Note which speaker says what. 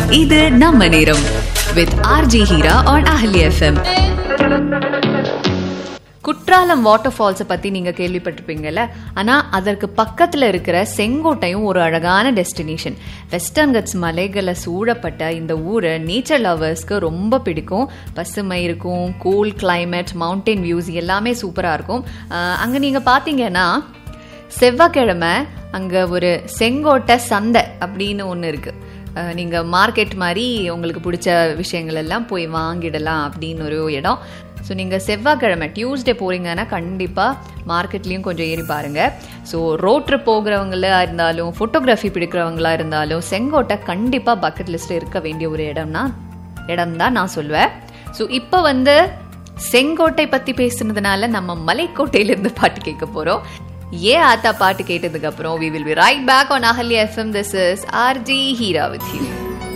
Speaker 1: இது நம்ம நேரம் with RJ Heera on Ahalya FM Courtallam water ஃபால்ஸை பத்தி நீங்க கேள்விப்பட்டிருப்பீங்கல்ல ஆனா அதற்கு பக்கத்துல இருக்கிற செங்கோட்டையும் ஒரு அழகான டெஸ்டினேஷன் வெஸ்டர்ன் கட்ஸ் மலைகளை சூழப்பட்ட இந்த ஊரை நேச்சர் லவர்ஸ்க்கு ரொம்ப பிடிக்கும் பசுமை இருக்கும் கூல் கிளைமேட் மவுண்டைன் வியூஸ் எல்லாமே சூப்பரா இருக்கும் அஹ் அங்க நீங்க பாத்தீங்கன்னா செவ்வாய்க்கிழமை அங்க ஒரு செங்கோட்டை சந்தை அப்படின்னு ஒன்று இருக்கு அஹ் நீங்க மார்க்கெட் மாதிரி உங்களுக்கு பிடிச்ச விஷயங்கள் எல்லாம் போய் வாங்கிடலாம் அப்படின்னு ஒரு இடம் ஸோ நீங்கள் செவ்வாய்க்கிழமை டியூஸ்டே போறீங்கன்னா கண்டிப்பாக மார்க்கெட்லேயும் கொஞ்சம் ஏறி பாருங்க ஸோ ரோட் ட்ரிப் போகிறவங்களா இருந்தாலும் ஃபோட்டோகிராஃபி பிடிக்கிறவங்களா இருந்தாலும் செங்கோட்டை கண்டிப்பாக பக்கெட் லிஸ்ட்டில் இருக்க வேண்டிய ஒரு இடம்னா இடம் தான் நான் சொல்லுவேன் ஸோ இப்போ வந்து செங்கோட்டை பற்றி பேசுனதுனால நம்ம மலைக்கோட்டையிலேருந்து பாட்டு கேட்க போகிறோம் ஏ ஆத்தா பாட்டு கேட்டதுக்கு அப்புறம் we will be right back on Ahalya FM this is RJ Heera with you